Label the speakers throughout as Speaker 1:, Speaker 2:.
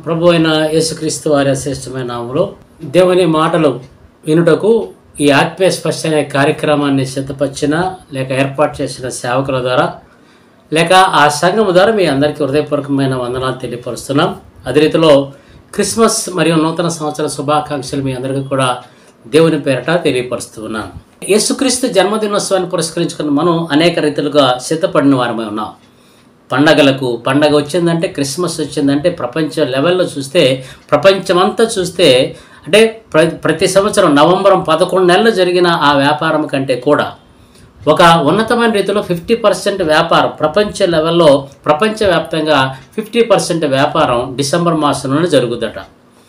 Speaker 1: ప్రభు అయిన యేసుక్రీస్తు వారి శ్రేష్టమైన నామములో దేవుని మాటలు వినుటకు ఈ ఆత్మీయ స్పర్శ అనే కార్యక్రమాన్ని సిద్ధపరిచిన లేక ఏర్పాటు చేసిన సేవకుల ద్వారా లేక ఆ సంఘం ద్వారా మీ అందరికీ హృదయపూర్వకమైన వందనాలు తెలియపరుస్తున్నాం అదే రీతిలో క్రిస్మస్ మరియు నూతన సంవత్సర శుభాకాంక్షలు మీ అందరికీ కూడా దేవుని పేరట తెలియపరుస్తూ ఉన్నాను యేసుక్రీస్తు జన్మదినోత్సవాన్ని పురస్కరించుకున్న మనం అనేక రీతిలుగా సిద్ధపడిన వారమై ఉన్నాం పండగలకు పండగ వచ్చిందంటే క్రిస్మస్ వచ్చిందంటే ప్రపంచ లెవెల్లో చూస్తే ప్రపంచమంతా చూస్తే అంటే ప్ర ప్రతి సంవత్సరం నవంబర్ పదకొండు నెలలు జరిగిన ఆ వ్యాపారం కంటే కూడా ఒక ఉన్నతమైన రీతిలో ఫిఫ్టీ పర్సెంట్ వ్యాపారం ప్రపంచ లెవెల్లో ప్రపంచవ్యాప్తంగా ఫిఫ్టీ పర్సెంట్ వ్యాపారం డిసెంబర్ మాసంలోనే జరుగుదట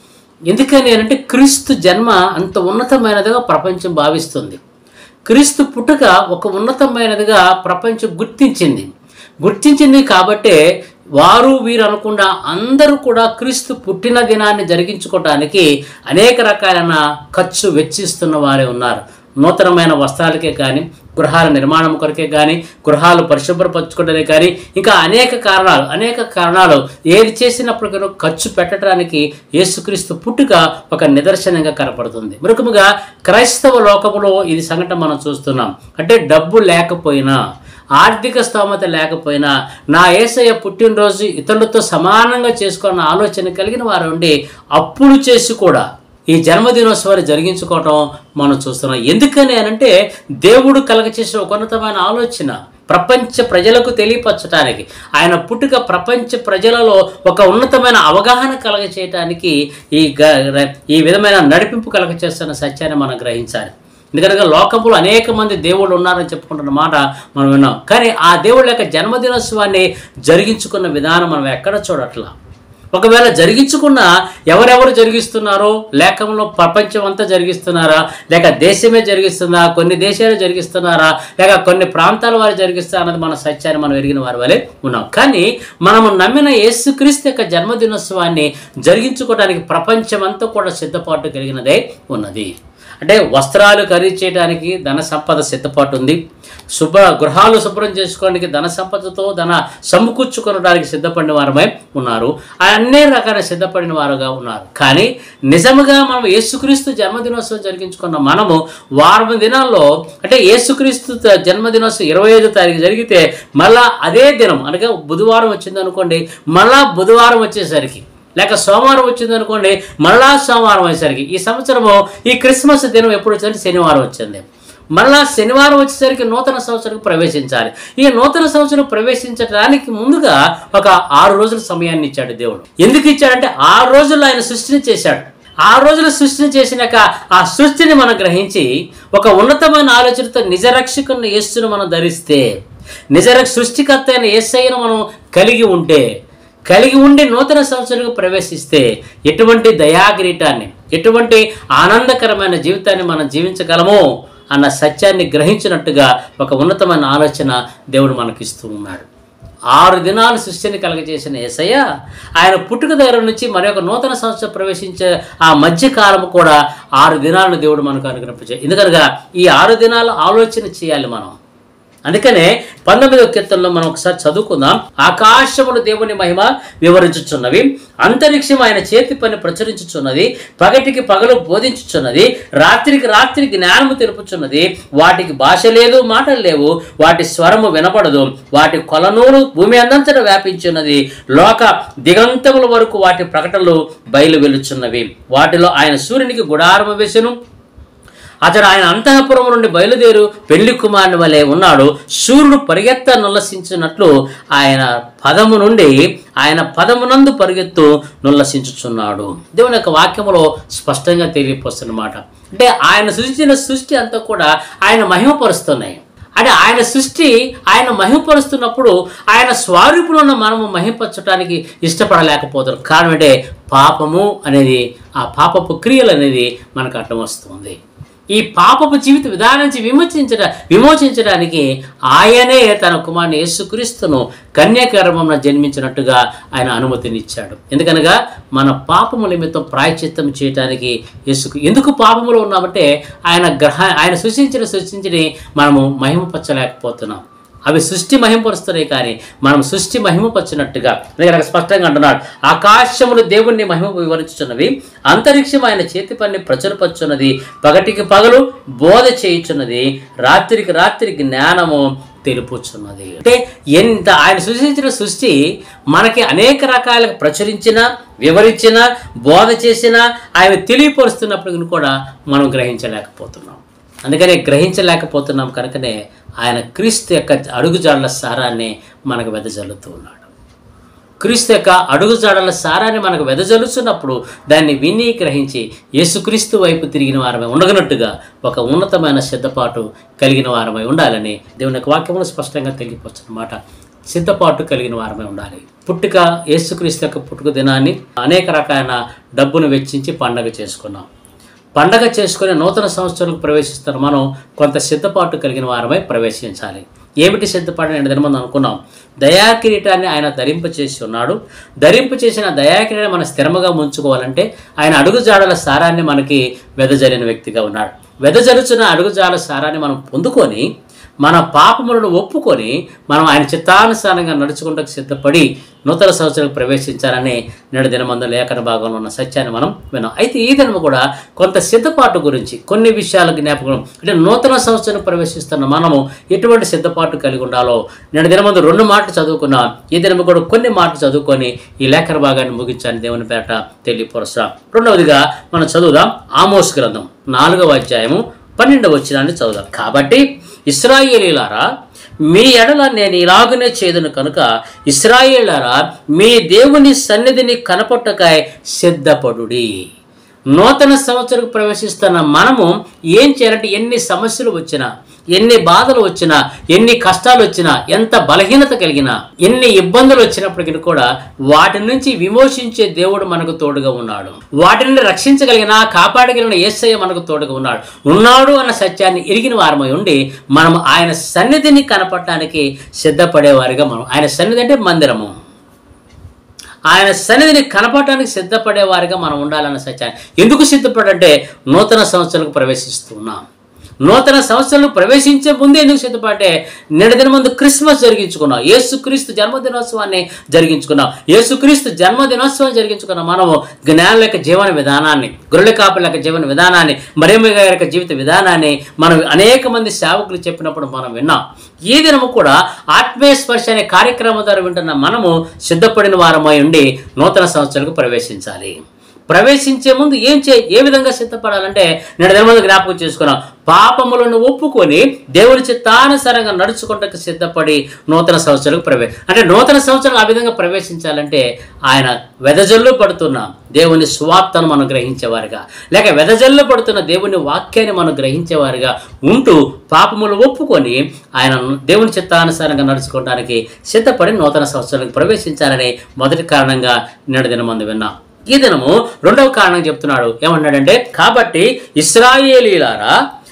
Speaker 1: ఎందుకని అంటే క్రీస్తు జన్మ అంత ఉన్నతమైనదిగా ప్రపంచం భావిస్తుంది క్రీస్తు పుట్టుక ఒక ఉన్నతమైనదిగా ప్రపంచం గుర్తించింది గుర్తించింది కాబట్టే వారు వీరు అనకుండా అందరూ కూడా క్రీస్తు పుట్టిన దినాన్ని జరిగించుకోవటానికి అనేక రకాలైన ఖర్చు వెచ్చిస్తున్న వారే ఉన్నారు నూతనమైన వస్త్రాలకే కానీ గృహాల నిర్మాణం కొరకే కానీ గృహాలు పరిశుభ్రపరచుకోవడానికి కానీ ఇంకా అనేక కారణాలు అనేక కారణాలు ఏది చేసినప్పటికీ ఖర్చు పెట్టడానికి యేసుక్రీస్తు పుట్టుక ఒక నిదర్శనంగా కనపడుతుంది మృకముగా క్రైస్తవ లోకములో ఇది సంఘటన మనం చూస్తున్నాం అంటే డబ్బు లేకపోయినా ఆర్థిక స్తోమత లేకపోయినా నా ఏసయ్య పుట్టినరోజు ఇతరులతో సమానంగా చేసుకున్న ఆలోచన కలిగిన వారు ఉండి అప్పులు చేసి కూడా ఈ జన్మదినోత్సవాన్ని జరిగించుకోవటం మనం చూస్తున్నాం ఎందుకని అనంటే దేవుడు కలగచేసిన ఒక ఉన్నతమైన ఆలోచన ప్రపంచ ప్రజలకు తెలియపరచడానికి ఆయన పుట్టుక ప్రపంచ ప్రజలలో ఒక ఉన్నతమైన అవగాహన కలగ చేయటానికి ఈ గ- ఈ విధమైన నడిపింపు కలగ చేస్తున్న సత్యాన్ని మనం గ్రహించాలి ఎందుకంటే లోకంలో అనేక మంది దేవుళ్ళు ఉన్నారని చెప్పుకుంటున్న మాట మనం విన్నాం కానీ ఆ దేవుళ్ళ యొక్క జన్మదినోత్సవాన్ని జరిగించుకున్న విధానం మనం ఎక్కడ చూడట్లా ఒకవేళ జరిగించుకున్న ఎవరెవరు జరిగిస్తున్నారో లేఖంలో ప్రపంచం అంతా జరిగిస్తున్నారా లేక దేశమే జరిగిస్తుందా కొన్ని దేశాలు జరిగిస్తున్నారా లేక కొన్ని ప్రాంతాల వారు జరిగిస్తారా అన్నది మన సత్యాన్ని మనం ఎరిగిన వారి వలె ఉన్నాం కానీ మనము నమ్మిన యేసుక్రీస్తు యొక్క జన్మదినోత్సవాన్ని జరిగించుకోవడానికి ప్రపంచం అంతా కూడా సిద్ధపాటు కలిగినదే ఉన్నది అంటే వస్త్రాలు ఖరీదు చేయడానికి ధన సంపద సిద్ధపాటు ఉంది శుభ్ర గృహాలు శుభ్రం చేసుకోవడానికి ధన సంపదతో ధన సమకూర్చుకోవడానికి సిద్ధపడిన వారమై ఉన్నారు అన్ని రకాల సిద్ధపడిన వారుగా ఉన్నారు కానీ నిజముగా మనం యేసుక్రీస్తు జన్మదినోత్సవం జరిగించుకున్న మనము వారం దినాల్లో అంటే యేసుక్రీస్తు త- జన్మదినోత్సవం ఇరవై ఐదో తారీఖు జరిగితే మళ్ళా అదే దినం అనగా బుధవారం వచ్చింది అనుకోండి మళ్ళా బుధవారం వచ్చేసరికి లేక సోమవారం వచ్చింది అనుకోండి మళ్ళా సోమవారం అయ్యేసరికి ఈ సంవత్సరము ఈ క్రిస్మస్ దినం ఎప్పుడు వచ్చిందంటే శనివారం వచ్చింది మళ్ళా శనివారం వచ్చేసరికి నూతన సంవత్సరం ప్రవేశించాలి ఈ నూతన సంవత్సరం ప్రవేశించడానికి ముందుగా ఒక ఆరు రోజుల సమయాన్ని ఇచ్చాడు దేవుడు ఎందుకు ఇచ్చాడంటే ఆరు రోజుల్లో ఆయన సృష్టిని చేశాడు ఆ రోజులు సృష్టిని చేసినాక ఆ సృష్టిని మనం గ్రహించి ఒక ఉన్నతమైన ఆలోచనతో నిజరక్షకుని యేసును మనం ధరిస్తే నిజరక్ష సృష్టికర్త అయిన యేసయ్యను మనం కలిగి ఉంటే కలిగి ఉండి నూతన సంవత్సరంకు ప్రవేశిస్తే ఎటువంటి దయాగిరీటాన్ని ఎటువంటి ఆనందకరమైన జీవితాన్ని మనం జీవించగలమో అన్న సత్యాన్ని గ్రహించినట్టుగా ఒక ఉన్నతమైన ఆలోచన దేవుడు మనకిస్తూ ఉన్నాడు ఆరు దినాలు సృష్టిని కలగజేసిన యేసయ్య ఆయన పుట్టుక దగ్గర నుంచి మరి ఒక నూతన సంవత్సరం ప్రవేశించే ఆ మధ్య కాలం కూడా ఆరు దినాలను దేవుడు మనకు అనుగ్రహించే ఎందుకనగా ఈ ఆరు దినాలు ఆలోచన చేయాలి మనం అందుకనే పంతొమ్మిదవ కీర్తనలో మనం ఒకసారి చదువుకుందాం ఆకాశములు దేవుని మహిమ వివరించుచున్నవి అంతరిక్షం ఆయన చేతి పని ప్రచురించుచున్నది పగటికి పగలు బోధించుచున్నది రాత్రికి రాత్రి జ్ఞానము తెలుపుచున్నది వాటికి భాష లేదు మాటలు లేవు వాటి స్వరము వినపడదు వాటి కొలనూలు భూమి అందంతటా వ్యాపించున్నది లోక దిగంతముల వరకు వాటి ప్రకటనలు బయలు వెలుచున్నవి వాటిలో ఆయన సూర్యునికి గుడారము వేసెను అతడు ఆయన అంతఃపురం నుండి బయలుదేరు పెళ్లి కుమారుని వలె ఉన్నాడు సూర్యుడు పరిగెత్త నుల్లసించినట్లు ఆయన పదము నుండి ఆయన పదమునందు పరిగెత్తు నుల్లసించుచున్నాడు దేవుని యొక్క వాక్యములో స్పష్టంగా తెలియపోస్తున్నమాట అంటే ఆయన సృష్టించిన సృష్టి అంతా కూడా ఆయన మహిమపరుస్తున్నాయి అంటే ఆయన సృష్టి ఆయన మహిమపరుస్తున్నప్పుడు ఆయన స్వరూపులో ఉన్న మనము మహిమపరచడానికి ఇష్టపడలేకపోతున్నాం కారణం అంటే పాపము అనేది ఆ పాపపు క్రియలు అనేది మనకు అడ్డం వస్తుంది ఈ పాపపు జీవిత విధానం నుంచి విమోచించట విమోచించడానికి ఆయనే తన కుమారుని యేసుక్రీస్తును కన్యాగర్భంలో జన్మించినట్టుగా ఆయన అనుమతినిచ్చాడు ఎందుకనగా మన పాపము నిమిత్తం ప్రాయచిత్తం చేయడానికి యేసుకు ఎందుకు పాపములో ఉన్నామంటే ఆయన గ్రహ ఆయన సృష్టించిన సృష్టించి మనము మహిమపరచలేకపోతున్నాం అవి సృష్టి మహిమపరుస్తున్నాయి కానీ మనం సృష్టి మహిమపరిచినట్టుగా అందుకే నాకు స్పష్టంగా అంటున్నాడు ఆకాశములు దేవుణ్ణి మహిమ వివరించుచున్నవి అంతరిక్షం ఆయన చేతి పని ప్రచురపరుచున్నది పగటికి పగలు బోధ చేయుచున్నది రాత్రికి రాత్రి జ్ఞానము తెలుపుచున్నది అంటే ఎంత ఆయన సృష్టించిన సృష్టి మనకి అనేక రకాలుగా ప్రచురించిన వివరించిన బోధ చేసిన ఆయన తెలియపరుస్తున్నప్పుడు కూడా మనం గ్రహించలేకపోతున్నాం అందుకనే గ్రహించలేకపోతున్నాం కనుకనే ఆయన క్రీస్తు యొక్క అడుగుజాడల సారాన్ని మనకు వెదజల్లుతూ ఉన్నాడు క్రీస్తు యొక్క అడుగుజాడల సారాన్ని మనకు వెదజల్లుచున్నప్పుడు దాన్ని విని గ్రహించి యేసుక్రీస్తు వైపు తిరిగిన వారమై ఉండగనట్టుగా ఒక ఉన్నతమైన సిద్ధపాటు కలిగిన వారమై ఉండాలని దేవుని యొక్క వాక్యములు స్పష్టంగా తెలియపరచు అనమాట సిద్ధపాటు కలిగిన వారమై ఉండాలి పుట్టుక యేసుక్రీస్తు యొక్క పుట్టుక దినాన్ని అనేక రకాల డబ్బును వెచ్చించి పండగ చేసుకున్నాం పండగ చేసుకుని నూతన సంవత్సరాలకు ప్రవేశిస్తున్న మనం కొంత సిద్ధపాటు కలిగిన వారమై ప్రవేశించాలి ఏమిటి సిద్ధపాటు నేను దినమంది అనుకున్నాం దయాకిరీటాన్ని ఆయన ధరింప చేసి ఉన్నాడు ధరింప చేసిన దయాకిరీటాన్ని మనం స్థిరముగా ఉంచుకోవాలంటే ఆయన అడుగుజాడల సారాన్ని మనకి వెదజల్లిన వ్యక్తిగా ఉన్నాడు వెదజలుచున్న అడుగుజాడల సారాన్ని మనం పొందుకొని మన పాపములను ఒప్పుకొని మనం ఆయన చిత్తానుసారంగా నడుచుకుంటకు సిద్ధపడి నూతన సంవత్సరం ప్రవేశించాలని నేడు దినమందు లేఖన భాగంలో ఉన్న సత్యాన్ని మనం విన్నాం అయితే ఈ దినము కూడా కొంత సిద్ధపాటు గురించి కొన్ని విషయాల జ్ఞాపకం అంటే నూతన సంవత్సరం ప్రవేశిస్తున్న మనము ఎటువంటి సిద్ధపాటు కలిగి ఉండాలో నేడు దినమందు రెండు మాటలు చదువుకున్నాం ఈ దినము కూడా కొన్ని మాటలు చదువుకొని ఈ లేఖన భాగాన్ని ముగించాలని దేవుని పేట తెలియపరుస్తాం రెండవదిగా మనం చదువుదాం ఆమోస్ గ్రంథం నాలుగవ అధ్యాయము పన్నెండవ వచ్చినాన్ని చదువుదాం కాబట్టి ఇస్రాయేలీలారా మీ ఎడల నేను ఇలాగనే చేదును కనుక ఇస్రాయేలారా మీ దేవుని సన్నిధిని కనపట్టకాయ సిద్ధపడుడి నూతన సంవత్సరం ప్రవేశిస్తున్న మనము ఏం చేయాలంటే ఎన్ని సమస్యలు వచ్చినా ఎన్ని బాధలు వచ్చినా ఎన్ని కష్టాలు వచ్చినా ఎంత బలహీనత కలిగినా ఎన్ని ఇబ్బందులు వచ్చినప్పటికీ కూడా వాటి నుంచి విమోచించే దేవుడు మనకు తోడుగా ఉన్నాడు వాటి నుండి రక్షించగలిగిన కాపాడగలిగిన ఏసయ్య మనకు తోడుగా ఉన్నాడు ఉన్నాడు అన్న సత్యాన్ని ఎరిగిన వారమై ఉండి మనం ఆయన సన్నిధిని కనపడటానికి సిద్ధపడేవారిగా మనం ఆయన సన్నిధి అంటే మందిరము ఆయన సన్నిధిని కనపడటానికి సిద్ధపడేవారిగా మనం ఉండాలన్న సత్యాన్ని ఎందుకు సిద్ధపడంటే నూతన సంవత్సరాలకు ప్రవేశిస్తున్నాం నూతన సంవత్సరాలు ప్రవేశించే ముందే ఎందుకు సిద్ధపడే నిడదిన ముందు క్రిస్మస్ జరిగించుకున్నాం యేసుక్రీస్తు జన్మదినోత్సవాన్ని జరిగించుకున్నాం యేసుక్రీస్తు జన్మదినోత్సవం జరిగించుకున్న మనము జ్ఞానుల యొక్క జీవన విధానాన్ని గొర్రెల కాపుల యొక్క జీవన విధానాన్ని మరేమ గారి యొక్క జీవిత విధానాన్ని మనం అనేక మంది సేవకులు చెప్పినప్పుడు మనం విన్నాం ఈ దినము కూడా ఆత్మీయ స్పర్శ అనే కార్యక్రమం ద్వారా వింటున్న మనము సిద్ధపడిన వారమై ఉండి నూతన సంవత్సరాలకు ప్రవేశించాలి ప్రవేశించే ముందు ఏం చే ఏ విధంగా సిద్ధపడాలంటే నేను దినమందు జ్ఞాపకం చేసుకున్నాం పాపములను ఒప్పుకొని దేవుని చిత్తానుసారంగా నడుచుకుంటకు సిద్ధపడి నూతన సంవత్సరాలకు ప్రవేశ అంటే నూతన సంవత్సరం ఆ విధంగా ప్రవేశించాలంటే ఆయన వెదజల్లు పడుతున్న దేవుని స్వార్థను మనం గ్రహించేవారుగా లేక వెదజల్లు పడుతున్న దేవుని వాక్యాన్ని మనం గ్రహించేవారుగా ఉంటూ పాపములు ఒప్పుకొని ఆయన దేవుని చిత్తానుసారంగా నడుచుకోవడానికి సిద్ధపడి నూతన సంవత్సరాలకు ప్రవేశించాలని మొదటి కారణంగా నేడు దినమందు విన్నాం ఈ దినము రెండవ కారణం చెప్తున్నాడు ఏమన్నాడంటే కాబట్టి ఇస్రాయేలీలారా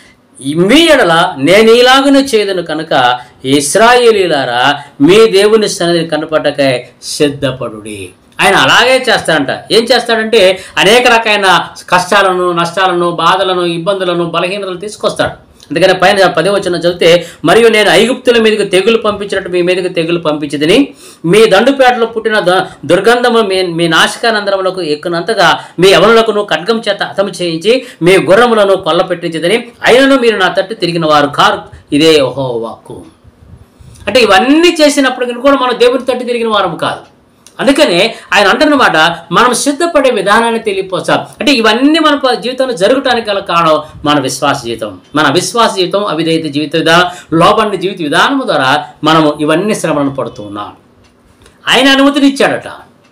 Speaker 1: మీ ఎడల నేను ఇలాగనే చేయదును కనుక ఇస్రాయేలీలారా మీ దేవుని సన్నిధిని కనపడకై సిద్ధపడుడి ఆయన అలాగే చేస్తాడంట ఏం చేస్తాడంటే అనేక రకమైన కష్టాలను నష్టాలను బాధలను ఇబ్బందులను బలహీనతలు తీసుకొస్తాడు అందుకని పైన పదే వచ్చిన చదివితే మరియు నేను ఐగుప్తుల మీదకి తెగులు పంపించినట్టు మీ మీదకి తెగులు పంపించదని మీ దండుపేటలో పుట్టిన ద- దుర్గంధము మీ మీ నాశకానందరములకు ఎక్కునంతగా మీ యవనులకు ఖడ్గం చేత హతము చేయించి మీ గుర్రములను కొల్ల పెట్టించదని అయినను మీరు నా తట్టు తిరిగిన వారు కారు ఇదే ఓహో వాక్కు అంటే ఇవన్నీ చేసినప్పటికీ కూడా మనం దేవుని తట్టు తిరిగిన వారం కాదు అందుకనే ఆయన అంటున్నమాట మనం సిద్ధపడే విధానాన్ని తెలియపోసాం అంటే ఇవన్నీ మన ప- జీవితంలో జరగటానికి గల కారణం మన విశ్వాస జీవితం మన విశ్వాస జీవితం అవిధేయత జీవిత విధానం లోపండి జీవిత విధానం ద్వారా మనము ఇవన్నీ శ్రమలను పడుతూ ఉన్నాం ఆయన అనుమతిని ఇచ్చాడట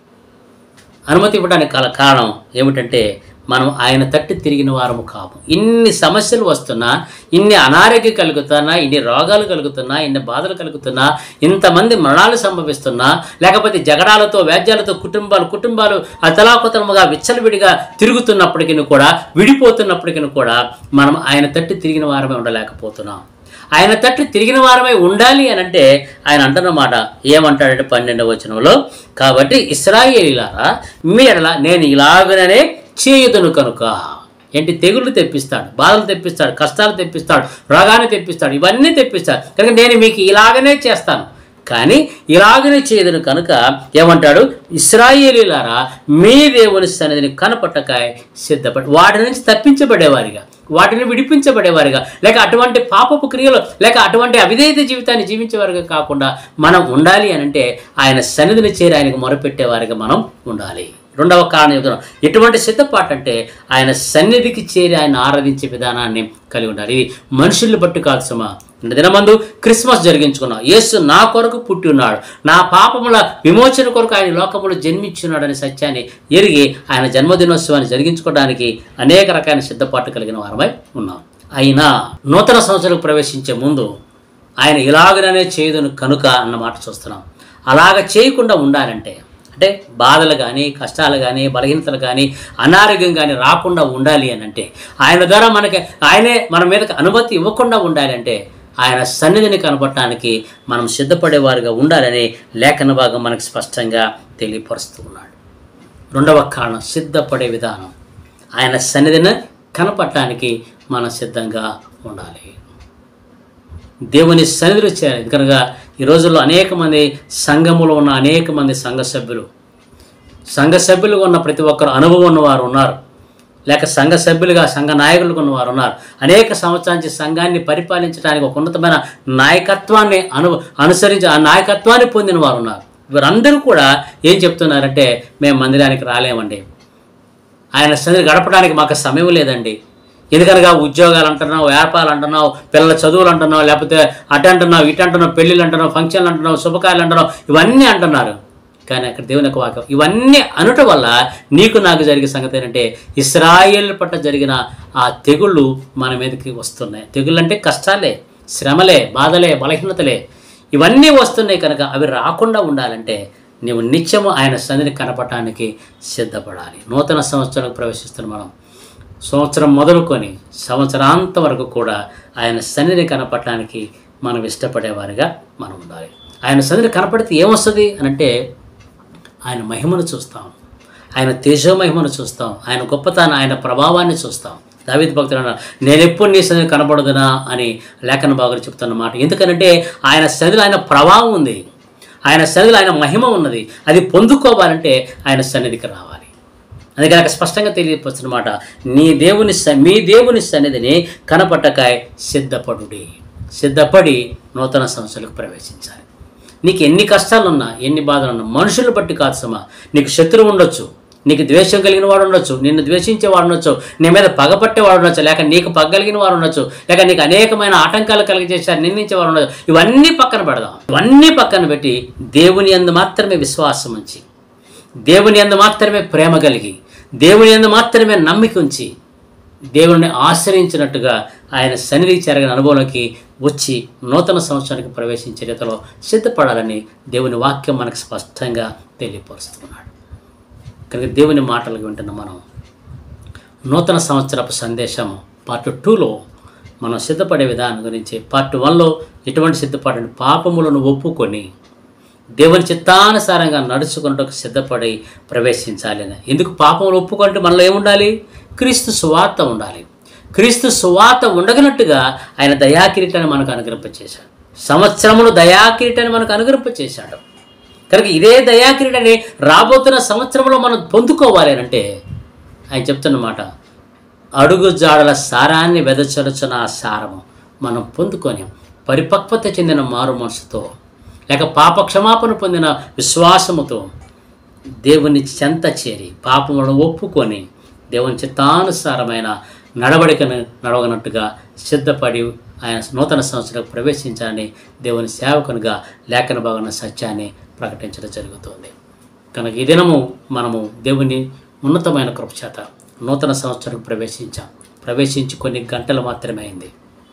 Speaker 1: అనుమతి ఇవ్వడానికి గల కారణం ఏమిటంటే మనం ఆయన తట్టి తిరిగిన వారము కాము ఇన్ని సమస్యలు వస్తున్నా ఇన్ని అనారోగ్యం కలుగుతున్నా ఇన్ని రోగాలు కలుగుతున్నా ఇన్ని బాధలు కలుగుతున్నా ఇంతమంది మరణాలు సంభవిస్తున్నా లేకపోతే జగడాలతో వ్యాజ్యాలతో కుటుంబాలు కుటుంబాలు అతలాకుతలముగా విచ్చలవిడిగా తిరుగుతున్నప్పటికీ కూడా విడిపోతున్నప్పటికీ కూడా మనం ఆయన తట్టి తిరిగిన వారమే ఉండలేకపోతున్నాం ఆయన తట్టు తిరిగిన వారమై ఉండాలి అని అంటే ఆయన అంటున్నమాట ఏమంటాడంటే పన్నెండవ వచనంలో కాబట్టి ఇస్రాయేలీలారా మీ ఎడల నేను ఇలాగనే చేయుదును కనుక ఏంటి తెగుళ్ళు తెప్పిస్తాడు బాధలు తెప్పిస్తాడు కష్టాలు తెప్పిస్తాడు రోగాన్ని తెప్పిస్తాడు ఇవన్నీ తెప్పిస్తాడు కనుక నేను మీకు ఇలాగనే చేస్తాను కానీ ఇలాగనే చేయదును కనుక ఏమంటాడు ఇస్రాయేలీలారా మీ దేవుని సన్నిధిని కనపట్టకాయ సిద్ధపడి వాటి నుంచి తప్పించబడేవారిగా వాటిని విడిపించబడేవారిగా లేక అటువంటి పాపపు క్రియలు లేక అటువంటి అవిధేయత జీవితాన్ని జీవించేవారిగా కాకుండా మనం ఉండాలి అని అంటే ఆయన సన్నిధిని చేరి ఆయనకు మొరపెట్టేవారిగా మనం ఉండాలి రెండవ కారణం చెప్తున్నాం ఎటువంటి సిద్ధపాటు అంటే ఆయన సన్నిధికి చేరి ఆయన ఆరాధించే విధానాన్ని కలిగి ఉండాలి ఇది మనుషుల్ని బట్టి కాదు సుమా నిన్న దినమందు క్రిస్మస్ జరిగించుకున్నాం యేసు నా కొరకు పుట్టి ఉన్నాడు నా పాపముల విమోచన కొరకు ఆయన లోకములు జన్మించున్నాడనే సత్యాన్ని ఎరిగి ఆయన జన్మదినోత్సవాన్ని జరిగించుకోవడానికి అనేక రకాల సిద్ధపాటు కలిగిన వారమై ఉన్నాం అయినా నూతన సంవత్సరం ప్రవేశించే ముందు ఆయన ఇలాగనే చేయదును కనుక అన్న మాట చూస్తున్నాం అలాగ చేయకుండా ఉండాలంటే అంటే బాధలు కానీ కష్టాలు కానీ బలహీనతలు కానీ అనారోగ్యం కానీ రాకుండా ఉండాలి అని అంటే ఆయన ద్వారా మనకి ఆయనే మన మీదకి అనుమతి ఇవ్వకుండా ఉండాలి అంటే ఆయన సన్నిధిని కనపడటానికి మనం సిద్ధపడేవారుగా ఉండాలని లేఖన భాగం మనకు స్పష్టంగా తెలియపరుస్తూ ఉన్నాడు రెండవ కారణం సిద్ధపడే విధానం ఆయన సన్నిధిని కనపడటానికి మనం సిద్ధంగా ఉండాలి దేవుని సన్నిధిలో చేయాలి కనుక ఈ రోజుల్లో అనేక మంది సంఘములో ఉన్న అనేక మంది సంఘ సభ్యులు సంఘ సభ్యులుగా ఉన్న ప్రతి ఒక్కరు అనుభవం ఉన్నవారు ఉన్నారు లేక సంఘ సభ్యులుగా సంఘ నాయకులుగా ఉన్నవారు ఉన్నారు అనేక సంవత్సరాల నుంచి సంఘాన్ని పరిపాలించడానికి ఒక ఉన్నతమైన నాయకత్వాన్ని అను అనుసరించి ఆ నాయకత్వాన్ని పొందిన వారు ఉన్నారు వీరందరూ కూడా ఏం చెప్తున్నారంటే మేము మందిరానికి రాలేమండి ఆయన సన్నిధి గడపడానికి మాకు సమయం లేదండి ఎందుకనగా ఉద్యోగాలు అంటున్నావు వ్యాపారాలు అంటున్నావు పిల్లల చదువులు అంటున్నావు లేకపోతే అటు అంటున్నావు ఇటు అంటున్నావు పెళ్ళిళ్ళు అంటున్నావు ఫంక్షన్లు అంటున్నావు శుభకార్యాలు అంటున్నావు ఇవన్నీ అంటున్నారు కానీ అక్కడ దేవుని యొక్క వాక్యం ఇవన్నీ అనుట వల్ల నీకు నాకు జరిగే సంగతి ఏంటంటే ఇస్రాయేల్ పట్ల జరిగిన ఆ తెగుళ్ళు మన మీదకి వస్తున్నాయి తెగుళ్ళు అంటే కష్టాలే శ్రమలే బాధలే బలహీనతలే ఇవన్నీ వస్తున్నాయి కనుక అవి రాకుండా ఉండాలంటే నీవు నిత్యము ఆయన సన్నిధిని కనపడటానికి సిద్ధపడాలి నూతన సంవత్సరానికి ప్రవేశిస్తున్న మనం సంవత్సరం మొదలుకొని సంవత్సరాంతం వరకు కూడా ఆయన సన్నిధిని కనపడటానికి మనం ఇష్టపడేవారిగా మనం ఉండాలి ఆయన సన్నిధిని కనపడితే ఏమొస్తుంది అని అంటే ఆయన మహిమను చూస్తాం ఆయన తేజో మహిమను చూస్తాం ఆయన గొప్పతనం ఆయన ప్రభావాన్ని చూస్తాం దావిద్ భక్తులు అన్నారు నేను ఎప్పుడు నీ సన్నిధి కనపడదునా అని లేఖన బాగులు చెప్తున్న మాట ఎందుకనంటే ఆయన సన్నిధిలో ఆయన ప్రభావం ఉంది ఆయన సన్నిధిలో ఆయన మహిమ ఉన్నది అది పొందుకోవాలంటే ఆయన సన్నిధికి రావాలి అందుకని అక్కడ స్పష్టంగా తెలియపరుస్తున్నమాట నీ దేవుని స మీ దేవుని సన్నిధిని కనపట్టకాయ సిద్ధపడుడి సిద్ధపడి నూతన సంస్థలకు ప్రవేశించాలి నీకు ఎన్ని కష్టాలున్నా ఎన్ని బాధలున్నా మనుషులు బట్టి కాదు సమా నీకు శత్రువు ఉండొచ్చు నీకు ద్వేషం కలిగిన వాడు ఉండొచ్చు నిన్ను ద్వేషించే వాడు ఉండొచ్చు నీ మీద పగపట్టేవాడు ఉండొచ్చు లేక నీకు పగ్గలిగిన వాడు ఉండొచ్చు లేక నీకు అనేకమైన ఆటంకాలు కలిగజేశారు నిందించే వాడు ఉండొచ్చు ఇవన్నీ పక్కన పెడదాం ఇవన్నీ పక్కన పెట్టి దేవుని యందు మాత్రమే విశ్వాసం ఉంచి దేవుని యందు మాత్రమే ప్రేమ కలిగి దేవుని యందు మాత్రమే నమ్మిక ఉంచి దేవుని ఆశ్రయించినట్టుగా ఆయన సన్నిధి చెరగిన అనుభవంలోకి వచ్చి నూతన సంవత్సరానికి ప్రవేశించే రీతిలో సిద్ధపడాలని దేవుని వాక్యం మనకు స్పష్టంగా తెలియపరుస్తున్నాడు కనుక దేవుని మాటలు వింటున్న మనం నూతన సంవత్సరపు సందేశం పార్ట్ టూలో మనం సిద్ధపడే విధానం గురించి పార్ట్ వన్లో ఎటువంటి సిద్ధపడండి పాపములను ఒప్పుకొని దేవుని చిత్తానుసారంగా నడుచుకుంటూ సిద్ధపడి ప్రవేశించాలి అని ఎందుకు పాపములు ఒప్పుకుంటే మనలో ఏముండాలి క్రీస్తు సువార్త ఉండాలి క్రీస్తు సువార్త ఉండగనట్టుగా ఆయన దయాకిరీటాన్ని మనకు అనుగ్రహింపచేశాడు సంవత్సరములు దయాకిరీటాన్ని మనకు అనుగ్రహింపచేశాడు కనుక ఇదే దయాకిరీటాన్ని రాబోతున్న సంవత్సరంలో మనం పొందుకోవాలి అని అంటే ఆయన చెప్తున్నమాట అడుగు జాడల సారాన్ని వెదచలుచున్న ఆ సారము మనం పొందుకొని పరిపక్వత చెందిన మారు మనసుతో లేక పాప క్షమాపణ పొందిన విశ్వాసముతో దేవుని చెంత చేరి పాపములను ఒప్పుకొని దేవుని చిత్తానుసారమైన నడవడికను నడవనట్టుగా సిద్ధపడి ఆయన నూతన సంవత్సరం ప్రవేశించాలని దేవుని సేవకునిగా లేఖన భాగన సత్యాన్ని ప్రకటించడం జరుగుతుంది కనుక ఈ దినము మనము దేవుని ఉన్నతమైన కృపచేత నూతన సంవత్సరం ప్రవేశించాం ప్రవేశించి కొన్ని గంటలు మాత్రమే అయింది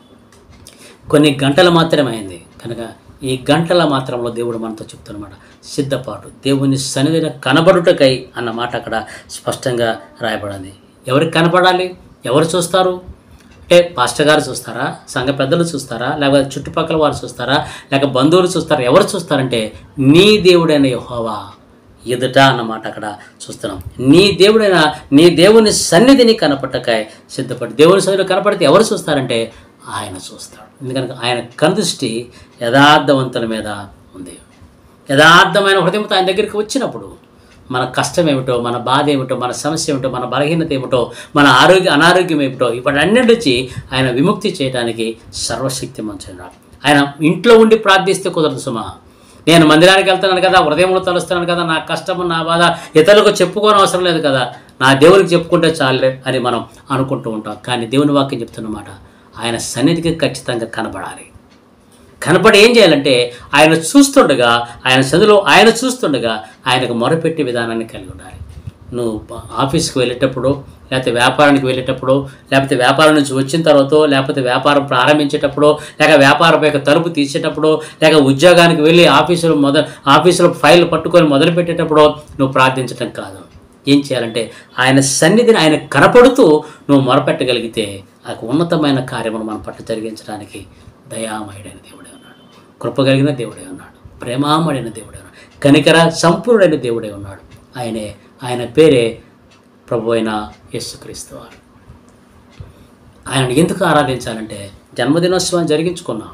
Speaker 1: కొన్ని గంటలు మాత్రమే అయింది కనుక ఈ గంటల మాత్రంలో దేవుడు మనతో చెప్తున్నమాట సిద్ధపాటు దేవుని సన్నిధిని కనబడుటకై అన్న మాట అక్కడ స్పష్టంగా రాయబడింది ఎవరికి కనపడాలి ఎవరు చూస్తారు అంటే పాస్టర్ గారు చూస్తారా సంఘ పెద్దలు చూస్తారా లేకపోతే చుట్టుపక్కల వారు చూస్తారా లేక బంధువులు చూస్తారా ఎవరు చూస్తారంటే నీ దేవుడైన యెహోవా ఎదుట అన్నమాట అక్కడ చూస్తున్నాం నీ దేవుడైన నీ దేవుని సన్నిధిని కనపట్టకాయ సిద్ధపడి దేవుని సన్నిధిలో కనపడితే ఎవరు చూస్తారంటే ఆయన చూస్తాడు ఎందుకంటే ఆయన కనుదృష్టి యథార్థవంతుల మీద ఉంది యథార్థమైన హృదయంతో ఆయన దగ్గరికి వచ్చినప్పుడు మన కష్టం ఏమిటో మన బాధ ఏమిటో మన సమస్య ఏమిటో మన బలహీనత ఏమిటో మన ఆరోగ్య అనారోగ్యం ఏమిటో ఇవన్నీ నుంచి ఆయన విముక్తి చేయడానికి సర్వశక్తి మంచున్నాడు ఆయన ఇంట్లో ఉండి ప్రార్థిస్తే కుదరదు సుమా నేను మందిరానికి వెళ్తున్నాను కదా హృదయంలో తలుస్తున్నాను కదా నా కష్టము నా బాధ ఇతరులకు చెప్పుకోని అవసరం లేదు కదా నా దేవునికి చెప్పుకుంటే చాలే అని మనం అనుకుంటూ ఉంటాం కానీ దేవుని వాక్యం చెప్తున్నమాట ఆయన సన్నిధికి ఖచ్చితంగా కనబడాలి కనపడి ఏం చేయాలంటే ఆయన చూస్తుండగా ఆయన చదువులో ఆయన చూస్తుండగా ఆయనకు మొరపెట్టే విధానాన్ని కలిగి ఉండాలి నువ్వు ప- ఆఫీస్కి వెళ్ళేటప్పుడు లేకపోతే వ్యాపారానికి వెళ్ళేటప్పుడు లేకపోతే వ్యాపారం నుంచి వచ్చిన తర్వాత లేకపోతే వ్యాపారం ప్రారంభించేటప్పుడు లేక వ్యాపారం యొక్క తలుపు తీసేటప్పుడు లేక ఉద్యోగానికి వెళ్ళి ఆఫీసులో మొదలు ఆఫీసులో ఫైల్ పట్టుకొని మొదలు పెట్టేటప్పుడు నువ్వు ప్రార్థించటం కాదు ఏం చేయాలంటే ఆయన సన్నిధిని ఆయన కనపడుతూ నువ్వు మొరపెట్టగలిగితే ఆ ఉన్నతమైన కార్యమును మన పట్ల జరిగించడానికి దయామయుడైన దేవుడే ఉన్నాడు కృప కలిగిన దేవుడే ఉన్నాడు ప్రేమామడైన దేవుడే ఉన్నాడు కనికర సంపూర్ణుడైన దేవుడే ఉన్నాడు ఆయనే ఆయన పేరే ప్రభు అయిన యేసుక్రీస్తు వారు ఆయనను ఎందుకు ఆరాధించాలంటే జన్మదినోత్సవం జరిగించుకున్నాం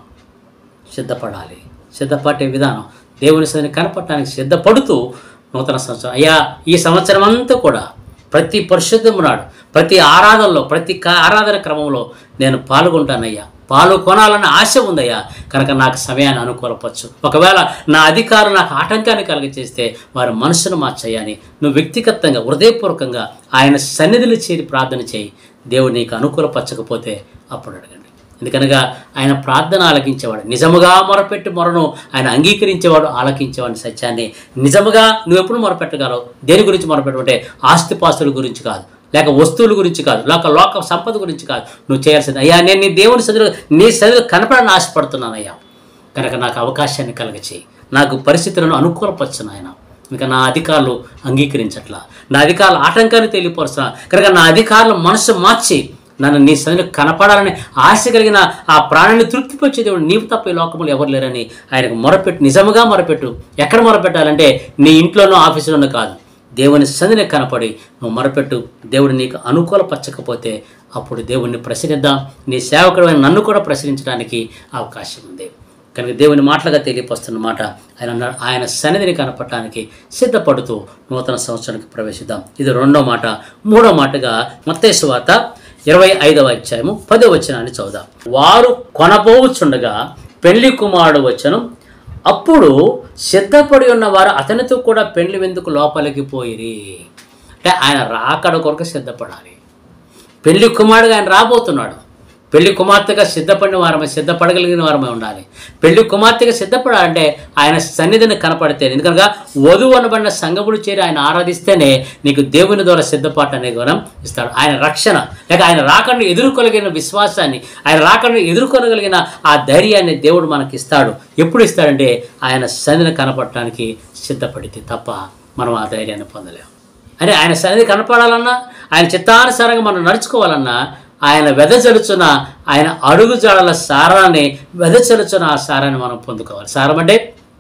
Speaker 1: సిద్ధపడాలి సిద్ధపడే విధానం దేవుని సన్నిధిని కనపడటానికి సిద్ధపడుతూ నూతన సంవత్సరం అయ్యా ఈ సంవత్సరం అంతా కూడా ప్రతి పరిశుద్ధము నాడు ప్రతి ఆరాధనలో ప్రతి కా- ఆరాధన క్రమంలో నేను పాల్గొంటానయ్యా పాల్గొనాలన్న ఆశ ఉందయ్యా కనుక నాకు సమయాన్ని అనుకూలపరచు ఒకవేళ నా అధికారులు నాకు ఆటంకాన్ని కలిగచేస్తే వారి మనసును మార్చయ్యని నువ్వు వ్యక్తిగతంగా హృదయపూర్వకంగా ఆయన సన్నిధిలో చేరి ప్రార్థన చేయి దేవుడు నీకు అనుకూలపరచకపోతే అప్పుడు అడగండి ఎందుకనగా ఆయన ప్రార్థన ఆలకించేవాడు నిజముగా మొరపెట్టి మొరను ఆయన అంగీకరించేవాడు ఆలకించేవాడిని సత్యాన్ని నిజముగా నువ్వు ఎప్పుడు మొరపెట్టగలవు దేని గురించి మొరపెట్టమంటే ఆస్తిపాస్తుల గురించి కాదు లేక వస్తువుల గురించి కాదు లేక లోక సంపద గురించి కాదు నువ్వు చేయాల్సింది అయ్యా నేను నీ దేవుని సదులు నీ సదులు కనపడని ఆశపడుతున్నాను అయ్యా కనుక నాకు అవకాశాన్ని కలగచేయి నాకు పరిస్థితులను అనుకూలపరచను ఆయన ఇంకా నా అధికారులు అంగీకరించట్లా నా అధికారులు ఆటంకాన్ని తెలియపరుస్తున్నా కనుక నా అధికారులు మనసు మార్చి నన్ను నీ సన్నిధిలో కనపడాలని ఆశ కలిగిన ఆ ప్రాణాన్ని తృప్తిపరిచే దేవుడు నీవు తప్ప ఈ లోకములు ఎవరు లేరని ఆయనకు మొరపెట్టు నిజముగా మొరపెట్టు ఎక్కడ మొరపెట్టాలంటే నీ ఇంట్లోనో ఆఫీసులోనో కాదు దేవుని సన్నిధిని కనపడి నువ్వు మొరపెట్టు దేవుడు నీకు అనుకూలపరచకపోతే అప్పుడు దేవుణ్ణి ప్రశ్నిద్దాం నీ సేవకుడైన నన్ను కూడా ప్రశ్నించడానికి అవకాశం ఉంది కనుక దేవుని మాటలుగా తెలియపస్తున్న మాట ఆయన అన్నాడు ఆయన సన్నిధిని కనపడటానికి సిద్ధపడుతూ నూతన సంవత్సరానికి ప్రవేశిద్దాం ఇది రెండో మాట మూడో మాటగా మత్తేసు వార్త ఇరవై ఐదవ అధ్యాయము పదో వచనాన్ని చదువుదాం వారు కొనబోచుండగా పెళ్లి కుమారుడు వచ్చను అప్పుడు సిద్ధపడి ఉన్నవారు అతనితో కూడా పెళ్లి విందుకు లోపలికి పోయిరి అంటే ఆయన రాకడ కొరకు సిద్ధపడాలి పెళ్లి కుమారుడుగా ఆయన రాబోతున్నాడు పెళ్లి కుమార్తెగా సిద్ధపడిన వారమే సిద్ధపడగలిగిన వారమే ఉండాలి పెళ్లి కుమార్తెగా సిద్ధపడాలంటే ఆయన సన్నిధిని కనపడితే ఎందుకనగా వధువు అనబడిన సంగముడు చేరి ఆయన ఆరాధిస్తేనే నీకు దేవుని ద్వారా సిద్ధపాటు అనే వరం ఇస్తాడు ఆయన రక్షణ లేక ఆయన రాకడిని ఎదుర్కోగలిగిన విశ్వాసాన్ని ఆయన రాకడిని ఎదుర్కొనగలిగిన ఆ ధైర్యాన్ని దేవుడు మనకి ఇస్తాడు ఎప్పుడు ఇస్తాడంటే ఆయన సన్నిధిని కనపడటానికి సిద్ధపడితే తప్ప మనం ఆ ధైర్యాన్ని పొందలేము అంటే ఆయన సన్నిధి కనపడాలన్నా ఆయన చిత్తానుసారంగా మనం నడుచుకోవాలన్నా ఆయన వెదజలుచున్న ఆయన అడుగుజాడల సారాన్ని వెదజలుచున్న ఆ సారాన్ని మనం పొందుకోవాలి సారం అంటే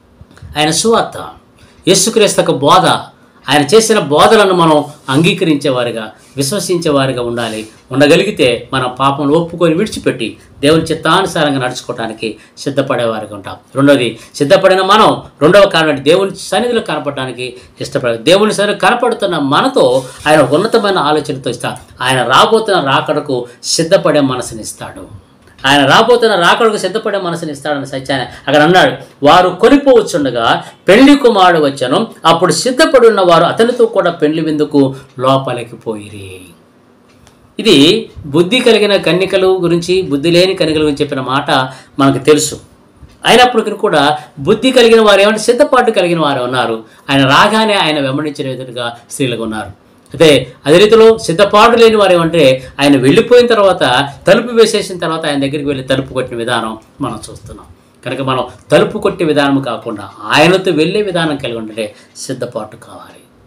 Speaker 1: ఆయన సువార్త యేసుక్రీస్తు బోధ ఆయన చేసిన బోధలను మనం అంగీకరించేవారిగా విశ్వసించేవారిగా ఉండాలి ఉండగలిగితే మన పాపం ఒప్పుకొని విడిచిపెట్టి దేవుని చిత్తానుసారంగా నడుచుకోవడానికి సిద్ధపడేవారిగా ఉంటాం రెండోది సిద్ధపడిన మనం రెండవ కారణం అంటే దేవుని సన్నిధిలో కనపడడానికి ఇష్టపడాలి దేవుని సన్నిధిలో కనపడుతున్న మనతో ఆయన ఉన్నతమైన ఆలోచనతో ఇస్తాడు ఆయన రాబోతున్న రాకడకు సిద్ధపడే మనసునిస్తాడు ఆయన రాబోతున్న రాకడకు సిద్ధపడే మనసుని ఇస్తాడని సత్యాన్ని అక్కడ అన్నాడు వారు కొనిపోవచ్చుండగా పెళ్లి కుమారుడు వచ్చాను అప్పుడు సిద్ధపడి ఉన్న వారు అతనితో కూడా పెళ్లి విందుకు లోపలికి పోయిరి ఇది బుద్ధి కలిగిన కన్నికలు గురించి బుద్ధి లేని కన్నికల గురించి చెప్పిన మాట మనకు తెలుసు అయినప్పటికీ కూడా బుద్ధి కలిగిన వారు ఏమంటే సిద్ధపాటు కలిగిన వారు ఉన్నారు ఆయన రాగానే ఆయన వెంబడించిన విధంగా స్త్రీలుగా ఉన్నారు అయితే అదే రీతిలో సిద్ధపాటు లేని వారు ఏమంటే ఆయన వెళ్ళిపోయిన తర్వాత తలుపు వేసేసిన తర్వాత ఆయన దగ్గరికి వెళ్ళి తలుపు కొట్టిన విధానం మనం చూస్తున్నాం కనుక మనం తలుపు కొట్టే విధానం కాకుండా ఆయనతో వెళ్ళే విధానం కలిగి ఉంటే సిద్ధపాటు కావాలి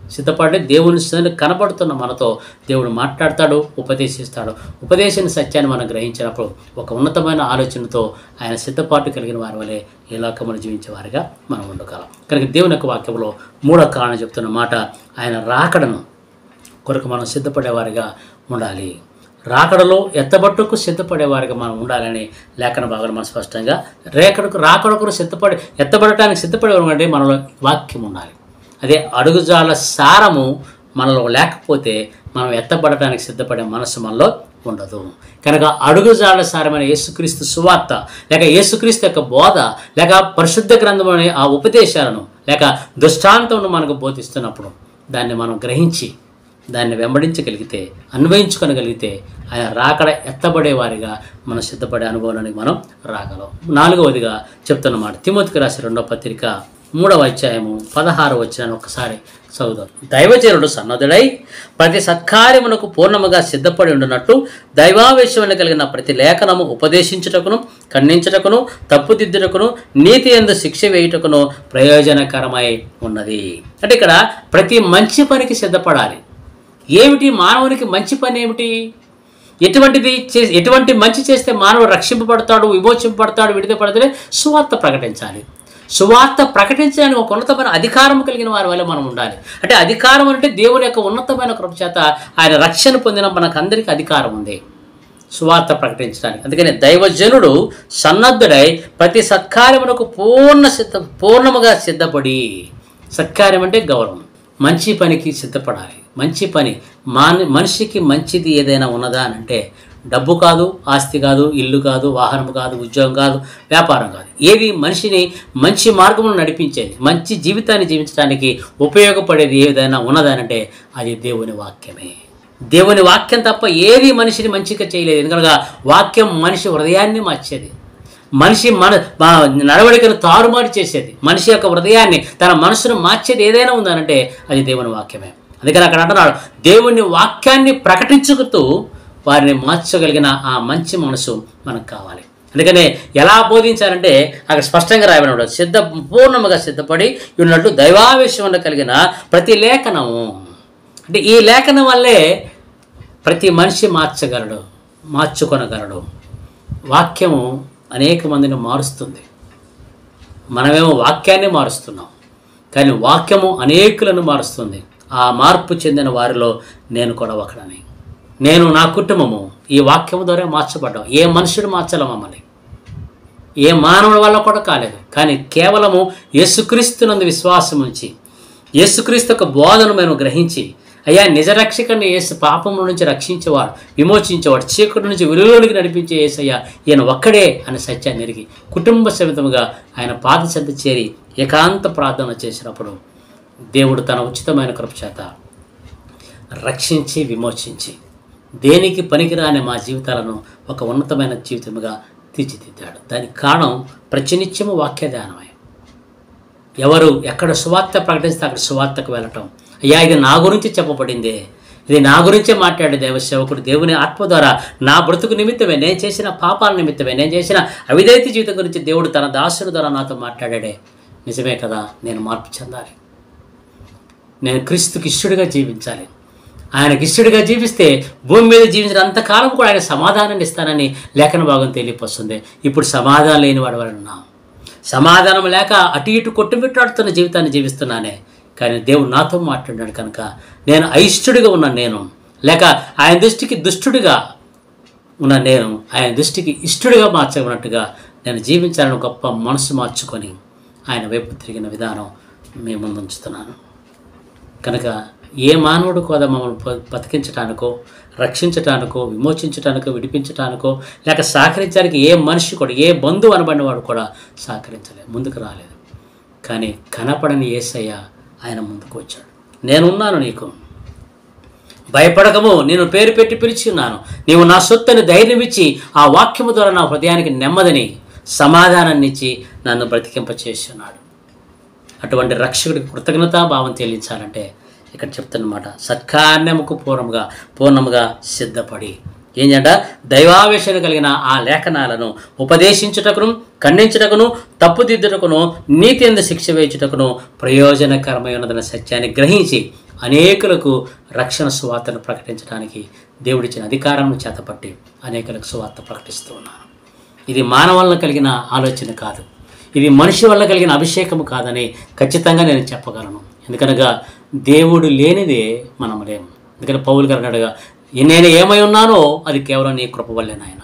Speaker 1: సిద్ధపడి దేవుని సన్నిధిలో కనబడుతున్న మనతో దేవుడు మాట్లాడతాడు ఉపదేశిస్తాడు ఉపదేశించిన సత్యాన్ని మనం గ్రహించినప్పుడు ఒక ఉన్నతమైన ఆలోచనతో ఆయన సిద్ధపాటు కలిగిన వారి వలె ఈ లోకమును జీవించే వారిగా మనం ఉండగలం కనుక దేవుని యొక్క వాక్యంలో మూడో కారణం చెప్తున్న మాట ఆయన రాకడను కొరకు మనం సిద్ధపడేవారిగా ఉండాలి రాకడలో ఎత్తబట్టుకు సిద్ధపడేవారిగా మనం ఉండాలని లేఖన భాగాలు మనం స్పష్టంగా రేకడకు రాకడకు సిద్ధపడి ఎత్తబడటానికి సిద్ధపడేవారు అంటే మనలో వాక్యం ఉండాలి అదే అడుగుజాల సారము మనలో లేకపోతే మనం ఎత్తబడటానికి సిద్ధపడే మనసు మనలో ఉండదు కనుక అడుగుజాల సారమైన యేసుక్రీస్తు సువార్త లేక యేసుక్రీస్తు యొక్క బోధ లేక పరిశుద్ధ గ్రంథంలోని ఆ ఉపదేశాలను లేక దృష్టాంతమును మనకు బోధిస్తున్నప్పుడు దాన్ని మనం గ్రహించి దాన్ని వెంబడించగలిగితే అన్వయించుకొనగలిగితే ఆయన రాకడ ఎత్తబడే వారిగా మనం సిద్ధపడే అనుభవానికి మనం రాగలం నాలుగవదిగా చెప్తున్నమాట తిమోతికి రాసిన రెండో పత్రిక మూడవ అధ్యాయము పదహారు వచ్చిన ఒకసారి చదువుదాం దైవజనుడు సన్నదుడై ప్రతి సత్కార్యమునకు పూర్ణముగా సిద్ధపడి ఉండునట్టు దైవావేశమున కలిగిన ప్రతి లేఖనము ఉపదేశించుటకును ఖండించుటకును తప్పుదిద్దుటకును నీతి ఎందు శిక్ష వేయుటకును ప్రయోజనకరమై ఉన్నది అంటే ఇక్కడ ప్రతి మంచి పనికి సిద్ధపడాలి ఏమిటి మానవునికి మంచి పని ఏమిటి ఎటువంటిది చే ఎటువంటి మంచి చేస్తే మానవుడు రక్షింపబడతాడు విమోచింపబడతాడు విడుదలపడతాడు సువార్త ప్రకటించాలి సువార్త ప్రకటించడానికి ఒక ఉన్నతమైన అధికారం కలిగిన వారి వల్ల మనం ఉండాలి అంటే అధికారం అంటే దేవుని యొక్క ఉన్నతమైన కృప చేత ఆయన రక్షణ పొందిన మనకందరికీ అధికారం ఉంది సువార్త ప్రకటించడానికి అందుకని దైవజనుడు సన్నద్ధుడై ప్రతి సత్కార్యమునకు పూర్ణ సిద్ధ పూర్ణముగా సిద్ధపడి సత్కార్యం అంటే గౌరవం మంచి పనికి సిద్ధపడాలి మంచి పని మాన మనిషికి మంచిది ఏదైనా ఉన్నదా అని అంటే డబ్బు కాదు ఆస్తి కాదు ఇల్లు కాదు వాహనం కాదు ఉద్యోగం కాదు వ్యాపారం కాదు ఏది మనిషిని మంచి మార్గంలో నడిపించేది మంచి జీవితాన్ని జీవించడానికి ఉపయోగపడేది ఏదైనా ఉన్నదానంటే అది దేవుని వాక్యమే దేవుని వాక్యం తప్ప ఏది మనిషిని మంచిగా చేయలేదు ఎందుకనగా వాక్యం మనిషి హృదయాన్ని మార్చేది మనిషి మన మా నడవడికను తారుమారు చేసేది మనిషి యొక్క హృదయాన్ని తన మనసును మార్చేది ఏదైనా ఉందనంటే అది దేవుని వాక్యమే అందుకని అక్కడ అంటున్నాడు దేవుని వాక్యాన్ని ప్రకటించుకుతూ వారిని మార్చగలిగిన ఆ మంచి మనసు మనకు కావాలి అందుకనే ఎలా బోధించాలంటే అక్కడ స్పష్టంగా రాయబడి సిద్ధ పూర్ణముగా సిద్ధపడి ఉన్నట్టు దైవావేశం కలిగిన ప్రతి లేఖనము అంటే ఈ లేఖనం వల్లే ప్రతి మనిషి మార్చగలడు మార్చుకొనగలడు వాక్యము అనేక మందిని మారుస్తుంది మనమేమో వాక్యాన్ని మారుస్తున్నాం కానీ వాక్యము అనేకులను మారుస్తుంది ఆ మార్పు చెందిన వారిలో నేను కూడా ఒకడని నేను నా కుటుంబము ఈ వాక్యము ద్వారా మార్చబడ్డాం ఏ మనుషుడు మార్చాల మమ్మల్ని ఏ మానవుడి వల్ల కూడా కాలేదు కానీ కేవలము యేసుక్రీస్తునందు విశ్వాసం ఉంచి యేసుక్రీస్తు యొక్క బోధను మేము గ్రహించి అయ్యా నిజరక్షకుని యేసు పాపం నుంచి రక్షించేవాడు విమోచించేవాడు చీకటి నుంచి వెలుగులోనికి నడిపించే యేసయ్య ఈయన ఒక్కడే అనే సత్యాన్ని ఎరిగి కుటుంబ సమితముగా ఆయన పాద చెంత చేరి ఏకాంత ప్రార్థన చేసినప్పుడు దేవుడు తన ఉచితమైన కృప చేత రక్షించి విమోచించి దేనికి పనికిరాని మా జీవితాలను ఒక ఉన్నతమైన జీవితముగా తీర్చిదిద్దాడు దానికి కారణం ప్రతినిత్యము వాక్య ధ్యానమే ఎవరు ఎక్కడ సువార్త ప్రకటిస్తే అక్కడ సువార్తకు వెళ్ళటం అయ్యా ఇది నా గురించి చెప్పబడిందే ఇది నా గురించే మాట్లాడే దేవ సేవకుడు దేవుని ఆత్మ ద్వారా నా బ్రతుకు నిమిత్తమే నేను చేసిన పాపాల నిమిత్తమే నేను చేసిన అవిధేయత జీవితం గురించి దేవుడు తన దాసుని ద్వారా నాతో మాట్లాడాడే నిజమే కదా నేను మార్పు చెందాలి నేను క్రీస్తుకి ఇష్టడుగా జీవించాలి ఆయనకి ఇష్టడుగా జీవిస్తే భూమి మీద జీవించిన అంతకాలం కూడా ఆయన సమాధానాన్ని ఇస్తానని లేఖన భాగం తెలియపొస్తుంది ఇప్పుడు సమాధానం లేని వాడు ఉన్నాం సమాధానం లేక అటు ఇటు కొట్టుమిట్టాడుతున్న జీవితాన్ని జీవిస్తున్నానే కానీ దేవుడు నాతో మాట్లాడాడు కనుక నేను అయిష్టుడిగా ఉన్న నేను లేక ఆయన దృష్టికి దుష్టుడిగా ఉన్న నేను ఆయన దృష్టికి ఇష్టడిగా మార్చబడినట్టుగా నేను జీవించాలని గొప్ప మనసు మార్చుకొని ఆయన వైపు తిరిగిన విధానం మీ ముందు ఉంచుతున్నాను కనుక ఏ మానవుడు కూడా మమ్మల్ని బ- బతికించటానికో రక్షించటానికో విమోచించటానికో విడిపించటానికో లేక సహకరించడానికి ఏ మనిషి కూడా ఏ బంధువు అనబడిన వాడు కూడా సహకరించలేదు ముందుకు రాలేదు కానీ కనపడని ఏసయ్య ఆయన ముందుకు వచ్చాడు నేనున్నాను నీకు భయపడకము నేను పేరు పెట్టి పిలిచి ఉన్నాను నీవు నా సొత్తుని ధైర్యం ఇచ్చి ఆ వాక్యము ద్వారా నా హృదయానికి నెమ్మదిని సమాధానాన్ని ఇచ్చి నన్ను బ్రతికింపచేసి ఉన్నాడు అటువంటి రక్షకుడికి కృతజ్ఞతా భావం చెల్లించాలంటే ఇక్కడ చెప్తున్నమాట సత్కార్యముకు పూర్ణముగా పూర్ణముగా సిద్ధపడి ఏంటంట దైవావేశం కలిగిన ఆ లేఖనాలను ఉపదేశించుటకును ఖండించుటకును తప్పుదిద్దుటకును నీతి ఎందు శిక్ష వేయుచుటకును ప్రయోజనకరమైనదన్న సత్యాన్ని గ్రహించి అనేకులకు రక్షణ సువార్తను ప్రకటించడానికి దేవుడిచ్చిన అధికారం చేతపట్టి అనేకులకు సువార్త ప్రకటిస్తూ ఉన్నాను ఇది మానవల్ల కలిగిన ఆలోచన కాదు ఇది మనిషి వల్ల కలిగిన అభిషేకము కాదని ఖచ్చితంగా నేను చెప్పగలను ఎందుకనగా దేవుడు లేనిదే మనం లేము ఎందుకంటే పౌలు గారు అన్నాడుగా నేను ఏమై ఉన్నానో అది కేవలం నీ కృప వల్లే నాయన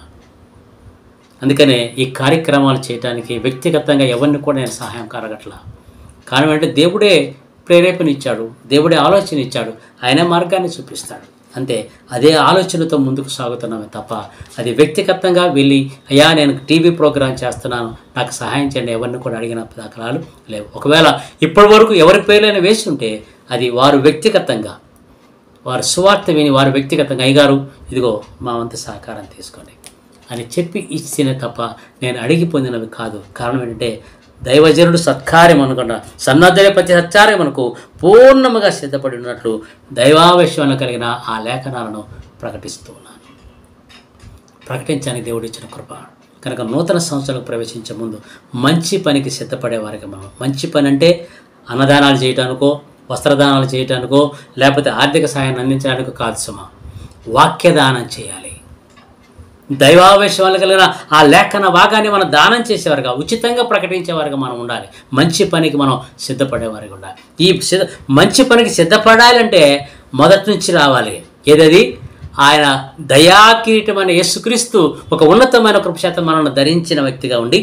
Speaker 1: అందుకనే ఈ కార్యక్రమాలు చేయడానికి వ్యక్తిగతంగా ఎవరిని కూడా నేను సహాయం కరగట్లా కారణం అంటే దేవుడే ప్రేరేపణ ఇచ్చాడు దేవుడే ఆలోచన ఇచ్చాడు ఆయనే మార్గాన్ని చూపిస్తాడు అంతే అదే ఆలోచనతో ముందుకు సాగుతున్నామే తప్ప అది వ్యక్తిగతంగా వెళ్ళి అయ్యా నేను టీవీ ప్రోగ్రాం చేస్తున్నాను నాకు సహాయం చేయండి ఎవరిని కూడా అడిగిన దాఖలాలు లేవు ఒకవేళ ఇప్పటి వరకు ఎవరి పేర్లైనా వేసి ఉంటే అది వారు వ్యక్తిగతంగా వారు సువార్త విని వారు వ్యక్తిగతంగా అయ్యగారు ఇదిగో మా వంతు సహకారం తీసుకోండి అని చెప్పి ఇచ్చిన తప్ప నేను అడిగి పొందినవి కాదు కారణం ఏంటంటే దైవజనుడు సత్కార్యం అనుకున్న సన్నద్ధ ప్రతి సత్కార్యం మనకు పూర్ణముగా సిద్ధపడి ఉన్నట్లు దైవావేశంలో కలిగిన ఆ లేఖనాలను ప్రకటిస్తూ ఉన్నాను ప్రకటించడానికి దేవుడు ఇచ్చిన కృప కనుక నూతన సంవత్సరాలకు ప్రవేశించే ముందు మంచి పనికి సిద్ధపడే వారికి మనం మంచి పని అంటే అన్నదానాలు చేయటానికో వస్త్రదానాలు చేయటానికో లేకపోతే ఆర్థిక సహాయాన్ని అందించడానికో కాదు సుమ వాక్యదానం చేయాలి దైవావేశం వల్ల కలిగిన ఆ లేఖన భాగాన్ని మనం దానం చేసేవారుగా ఉచితంగా ప్రకటించేవారుగా మనం ఉండాలి మంచి పనికి మనం సిద్ధపడేవారుగా ఉండాలి ఈ సిద్ధ మంచి పనికి సిద్ధపడాలంటే మొదటి నుంచి రావాలి ఏదది ఆయన దయాకిరీటం అనే యేసుక్రీస్తు ఒక ఉన్నతమైన కృపశాతం మనల్ని ధరించిన వ్యక్తిగా ఉండి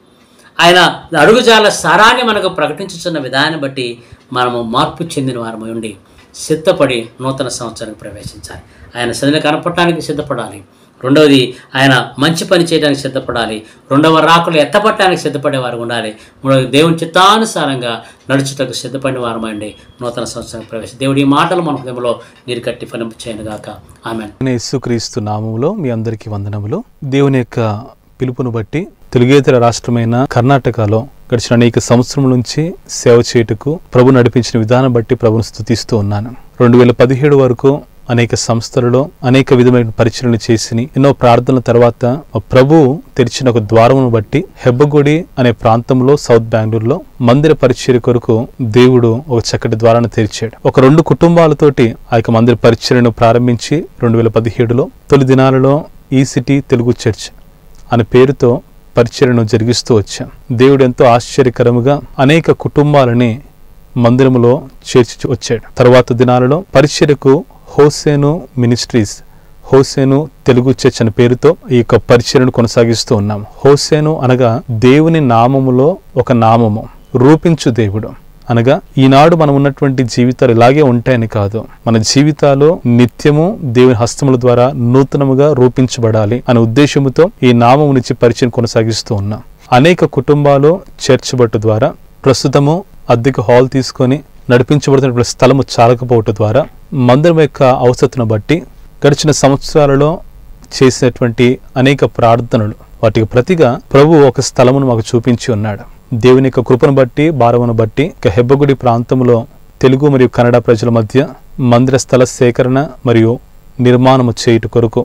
Speaker 1: ఆయన అడుగుజాల సారాన్ని మనకు ప్రకటించుతున్న విధానం బట్టి మనము మార్పు చెందిన వారమై ఉండి సిద్ధపడి నూతన సంవత్సరానికి ప్రవేశించాలి ఆయన సదిని కనపడటానికి సిద్ధపడాలి రెండవది ఆయన మంచి పని చేయడానికి సిద్ధపడాలి రెండవ రాకులు ఎత్తపట్టడానికి సిద్ధపడే వారు ఉండాలి మూడవది దేవుని చిత్తానుసారంగా నడుచుటకు సిద్ధపడిన వారమండి నూతన సంవత్సరానికి ప్రవేశం దేవుడి ఈ మాటలు మన హృదయంలో నీరు కట్టి ఫలింపు చేయను గాక ఆమె
Speaker 2: నేను యేసుక్రీస్తు నామములో మీ అందరికీ వందనములు దేవుని యొక్క పిలుపును బట్టి తెలుగేతర రాష్ట్రమైన కర్ణాటకలో గడిచిన అనేక సంవత్సరం నుంచి సేవ చేయుటకు ప్రభు నడిపించిన విధానం బట్టి ప్రభును స్థుతిస్తూ ఉన్నాను రెండు వేల పదిహేడు వరకు అనేక సంస్థలలో అనేక విధమైన పరిచయలు చేసి ఎన్నో ప్రార్థనల తర్వాత మా ప్రభు తెరిచిన ఒక ద్వారమును బట్టి హెబ్బగుడి అనే ప్రాంతంలో సౌత్ బెంగళూరులో మందిర పరిచర్య కొరకు దేవుడు ఒక చక్కటి ద్వారాన్ని తెరిచాడు ఒక రెండు కుటుంబాలతోటి ఆ యొక్క మందిర పరిచర్యను ప్రారంభించి రెండు వేల పదిహేడులో తొలి దినాలలో ఈ సిటీ తెలుగు చర్చ్ అనే పేరుతో పరిచర్యను జరిగిస్తూ వచ్చాం దేవుడు ఎంతో ఆశ్చర్యకరముగా అనేక కుటుంబాలని మందిరములో చేర్చి వచ్చాడు తర్వాత దినాలలో పరిచర్యకు Hosanna Ministries Hosanna Telugu church అనే పేరుతో ఈ యొక్క పరిచర్యను కొనసాగిస్తూ ఉన్నాం హోసేను అనగా దేవుని నామములో ఒక నామము రూపించు దేవుడు అనగా ఈనాడు మనం ఉన్నటువంటి జీవితాలు ఇలాగే ఉంటాయని కాదు మన జీవితాలు నిత్యము దేవుని హస్తముల ద్వారా నూతనముగా రూపించబడాలి అనే ఉద్దేశముతో ఈ నామము నుంచి పరిచయం కొనసాగిస్తూ ఉన్నాం అనేక కుటుంబాలు చర్చ్ బట్టు ద్వారా ప్రస్తుతము అద్దెకు హాల్ తీసుకొని నడిపించబడుతున్నటువంటి స్థలము చాలకపోవటం ద్వారా మందిరం యొక్క అవసరతను బట్టి గడిచిన సంవత్సరాలలో చేసినటువంటి అనేక ప్రార్థనలు వాటికి ప్రతిగా ప్రభు ఒక స్థలమును మాకు చూపించి ఉన్నాడు దేవుని యొక్క కృపను బట్టి భారమును బట్టి ఇక హెబ్బగుడి ప్రాంతంలో తెలుగు మరియు కన్నడ ప్రజల మధ్య మందిర స్థల సేకరణ మరియు నిర్మాణము చేయుట కొరకు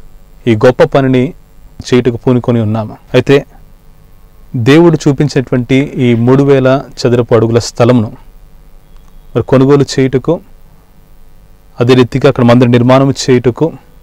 Speaker 2: ఈ గొప్ప పనిని చేయుటకు పూనుకొని ఉన్నాము అయితే దేవుడు చూపించినటువంటి ఈ మూడు వేల చదరపు అడుగుల స్థలమును మరి కొనుగోలు చేయుటకు అదే రీతిగా అక్కడ మందిర నిర్మాణం చేయుటకు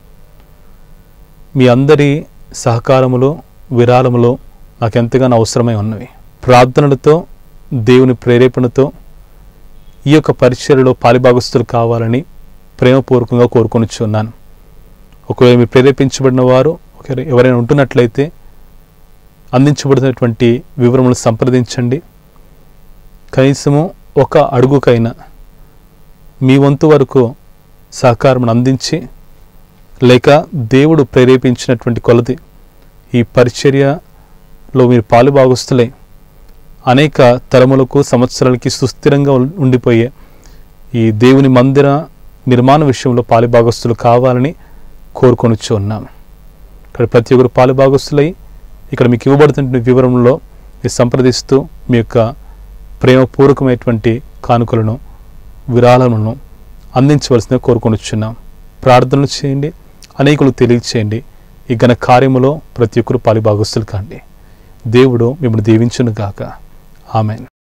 Speaker 2: మీ అందరి సహకారములో విరాళములో నాకు ఎంతగానో అవసరమై ఉన్నవి ప్రార్థనలతో దేవుని ప్రేరేపణతో ఈ యొక్క పరిచర్యలో పాలిభాగస్తులు కావాలని ప్రేమపూర్వకంగా కోరుకొనిచున్నాను ఒకవేళ మీరు ప్రేరేపించబడిన వారు ఒకవేళ ఎవరైనా ఉంటున్నట్లయితే అందించబడినటువంటి వివరములు సంప్రదించండి కనీసము ఒక అడుగుకైనా మీ వంతు వరకు సహకారం అందించి లేక దేవుడు ప్రేరేపించినటువంటి కొలది ఈ పరిచర్యలో మీరు పాలుభాగస్తులై అనేక తరములకు సంవత్సరాలకి సుస్థిరంగా ఉం- ఉండిపోయే ఈ దేవుని మందిర నిర్మాణ విషయంలో పాలుభాగస్తులు కావాలని కోరుకొనిచ్చు ఉన్నాము ఇక్కడ ప్రతి ఒక్కరు పాలుభాగస్తులై ఇక్కడ మీకు ఇవ్వబడుతున్న వివరంలో మీరు సంప్రదిస్తూ మీ యొక్క ప్రేమపూర్వకమైనటువంటి కానుకలను విరాళములను అందించవలసిందిగా కోరుకొనిచున్నాం ప్రార్థనలు చేయండి అనేకులు తెలియచేయండి ఈ ఘన కార్యములో ప్రతి ఒక్కరు పాలిభాగస్తులు కాండి దేవుడు మిమ్మల్ని దీవించును గాక ఆమెన్